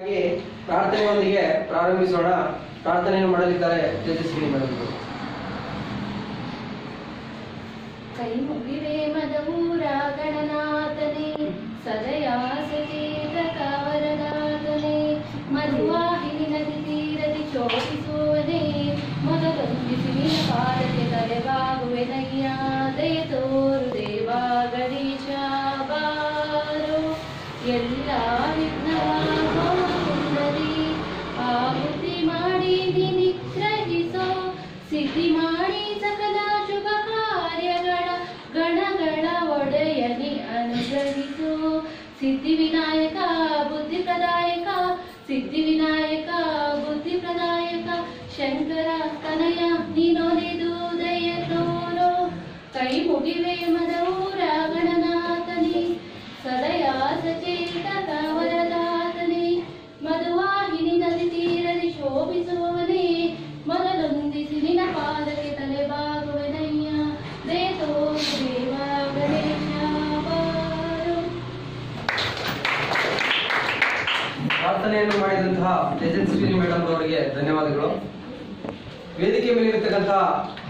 ಹಾಗೆ ಪ್ರಾರ್ಥನೆಯೊಂದಿಗೆ ಪ್ರಾರಂಭಿಸೋಣ ಪ್ರಾರ್ಥನೆಯನ್ನು ಮಾಡಲಿದ್ದಾರೆ ತೇಜಸ್ವಿನಿ ಮೇಡಮ್ ಅವರು. ಕೈ ಮುಗಿವೆ ಮದವೂರ ಗಣನಾಥನೇ ಸದಯಾ ಸಚೇತ ಕವರನಾಥನೇ ಮಧುವಾಹಿನಿ ನದಿ ತೀರದಿ ಶೋಭಿಸುವನೇ ಮೊದಲೊಂದಿಸಿ ನಿನ್ನ ಪಾದಕ್ಕೆ ತಲೆಬಾಗುವೆನಯ್ಯ ದಯ ತೋರು ದೇವ ಗಣೇಶ ಬಾರು ಎಲ್ಲ ವಿಘ್ನವಾಗುವುದರಿ ಆಹುತಿ ಮಾಡಿ ನಿಗ್ರಹಿಸೋ ಸಿದ್ಧಿ ಮಾಡಿ ಸಕಲ ಶುಭ ಕಾರ್ಯಗಳ ಗಣಗಳ ಒಡೆಯನಿ ಅನುಗ್ರಹಿಸು ಸಿದ್ಧಿ ವಿನಾಯಕ ಬುದ್ಧಿ ಪ್ರದಾಯಕ ಸಿದ್ಧಿ ವಿನಾಯಕ ಬುದ್ಧಿ ಪ್ರದಾಯಕ ಶಂಕರ ಕನಯ ನೀನೊಲಿದು ದಯ ತೋರೋ ಕೈ ಮುಗಿವೆ ಮದವೂರ ಗಣನಾಥನಿ ಸದಯಾ ಸಚೇತ ಕವರದಾತನೇ ಮಧುವಾಹಿನಿ ನದಿ ತೀರದಿ ಶೋಭಿಸುವವನೇ ಮೊದಲೊಂದಿಸಿ ನಿನ್ನ ಪಾದಕ್ಕೆ ತಲೆಬಾಗುವೆನಯ್ಯ ದೇತೋ ದೇವ ಗಣೇಶ ಬಾರು. ಪ್ರಾರ್ಥನೆಯನ್ನು ಮಾಡಿದಂತಹ ತೇಜಸ್ವಿನಿ ಮೇಡಮ್ ಅವರಿಗೆ ಧನ್ಯವಾದಗಳು ವೇದಿಕೆ ಮೇಲೆ ಇರತಕ್ಕಂತಹ